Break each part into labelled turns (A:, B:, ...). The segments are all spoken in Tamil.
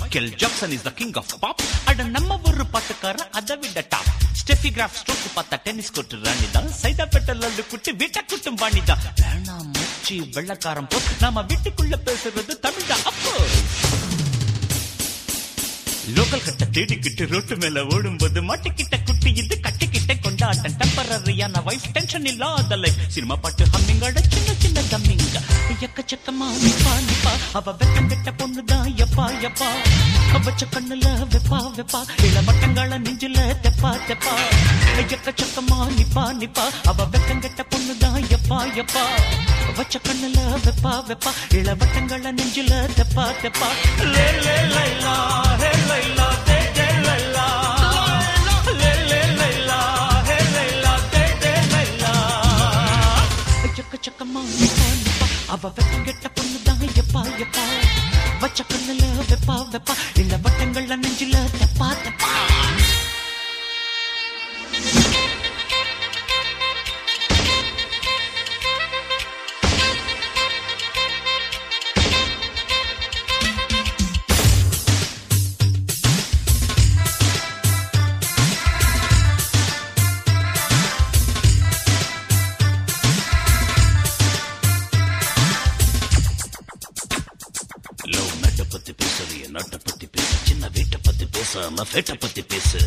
A: Michael Jackson is the king of pop அட நம்ம ஒரு பாட்டுக்கார அதை விட டாப் ஸ்டெஃபி கிராஃப் ஸ்ட்ரோக் பார்த்தா டென்னிஸ் கோர்ட் ராணி தான் சைதா பெட்டல் அல்லு குட்டி வீட்டை குட்டும் பாணி தான் வேணாம் மச்சி வெள்ளக்காரன் போ நாம வீட்டுக்குள்ள பேசுறது தமிழ் தான் அப்போ லோக்கல் கட்ட தேடிக்கிட்டு ரோட்டு மேல ஓடும்போது மாட்டிக்கிட்ட குட்டி இது கட்டிக்கிட்ட கொண்டாட்டம் டெம்பரரியான வைஃப் டென்ஷன் இல்லாத லைஃப் சினிமா பாட்டு ஹம்மிங்கோட சின்ன சின்ன தம்மிங்க எக்கச்சக்கமா நிப்பா நிப்பா அவ வெக்கம் கெட்ட பொண்ணுதான் எப்பா எப்பா அவச்ச கண்ணுல வெப்பா வெப்பா இள வட்டங்கள நெஞ்சில தெப்பா தெப்பா எக்கச்சக்கமா நிப்பா நிப்பா அவ வெக்கம் கெட்ட பொண்ணுதான் எப்பா எப்பா வச்ச கண்ணுல வெப்பா வெப்பா இள வட்டங்கள நெஞ்சில தெப்பா தெப்பா லே லே லைலா ஹே லைலா தே தே லைலா லே லே லைலா ஹே லைலா தே தே லைலா எக்கச்சக்கமா நிப்பா நிப்பா அவ வெக்கம் கெட்ட பொண்ணுதான் எப்பா எப்பா வச்ச கண்ணுல வெப்பா வெப்பா இள வட்டங்கள நெஞ்சில தெப்பா தெப்பா லவ் மேட்டை பத்தி பேசுறிய நாட்டை பத்தி பேசு சின்ன வீட்டை பத்தி பேசாம ஃபேட்டை பத்தி பேசு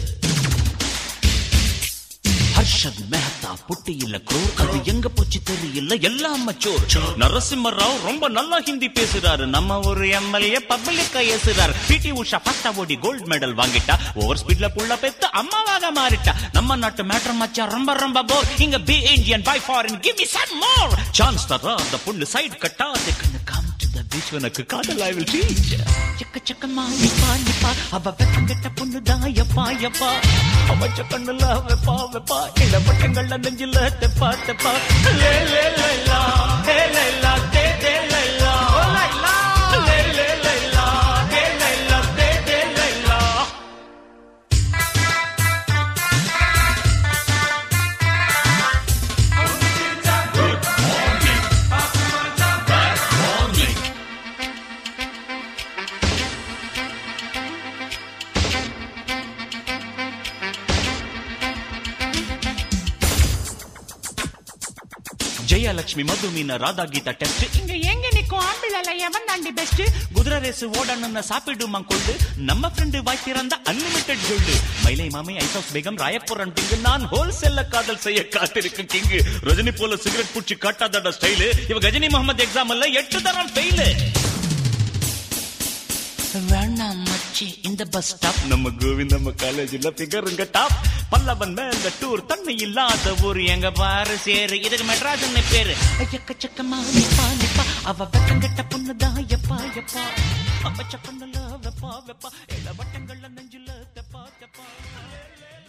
A: ஹர்ஷத் மெஹ்தா புட்டி இல்ல குரோர் அது எங்க போச்சு தெரியல எல்லாம் மச்சோர் நரசிம்ம ராவ் ரொம்ப நல்லா ஹிந்தி பேசுறாரு நம்ம ஒரு எம்எல்ஏ பப்ளிக்கா ஏசுறாரு பிடி உஷா ஃபர்ஸ்டா ஓடி கோல்ட் மெடல் வாங்கிட்டா ஓவர் ஸ்பீட்ல புள்ள பெத்து அம்மாவாக மாறிட்டா நம்ம நாட்டு மேட்டர் மச்சா ரொம்ப ரொம்ப போர் இங்க be Indian buy foreign give me some more chance தரா அந்த பொண்ணு சைடு கட்டாது கண்ணு கம் டு த பீச் உனக்கு காதல் ஐ வில் டீச் செக்க செக்கமா நிப்பா நிப்பா அவ வெக்கம் கெட்ட பொண்ணு தான் எப்பா எப்பா அவச்ச கண்ணுல வெப்பா வெப்பா இள பட்டங்கள்ல நெஞ்சில தெப்பா தெப்பா லே லே லைலா ஹே லைலா தே தே லைலா ஓ லைலா லே லே லைலா ஹே லைலா தே தே லைலா ஜெயலட்சுமி மது மீன ராதா கீதா டெஸ்ட் இங்க எங்க நிக்கும் ஆம்பிளல எவன் தாண்டி பெஸ்ட் குதிரை ரேஸ் ஓடணும்னு சாப்பிடுமா கொண்டு நம்ம ஃப்ரெண்டு வாய் திறந்த அன்லிமிட்டெட் கோல்டு மயிலை மாமி ஐசாஸ் பேகம் ராயப்புரன் டிங்கு நான் ஹோல்சேல்ல காதல் செய்ய காத்திருக்கும் கிங்கு ரஜினி போல சிகரெட் பூச்சி காட்டாதட ஸ்டைலு இவ கஜினி முகமது எக்ஸாம் இல்ல எட்டு தரம் ஃபெயிலு வேணாம் மச்சி இந்த பஸ் ஸ்டாப் நம்ம கோவிந்தம்ம காலேஜ்ல பிகருங்க டாப் பல்லவன் மேல டூர் தண்ணி இல்லாத ஊர் எங்க பாரு சேரு இதுக்கு மெட்ராஸ் பேரு எக்கச்சக்கமா நிப்பா நிப்பா அவ வெக்கம் கெட்ட பொண்ணுதான் எப்பா எப்பா அவ சப்பந்தல வெப்பா வெப்பா எல்லா வட்டங்கள்ல நெஞ்சில தெப்பா தெப்பா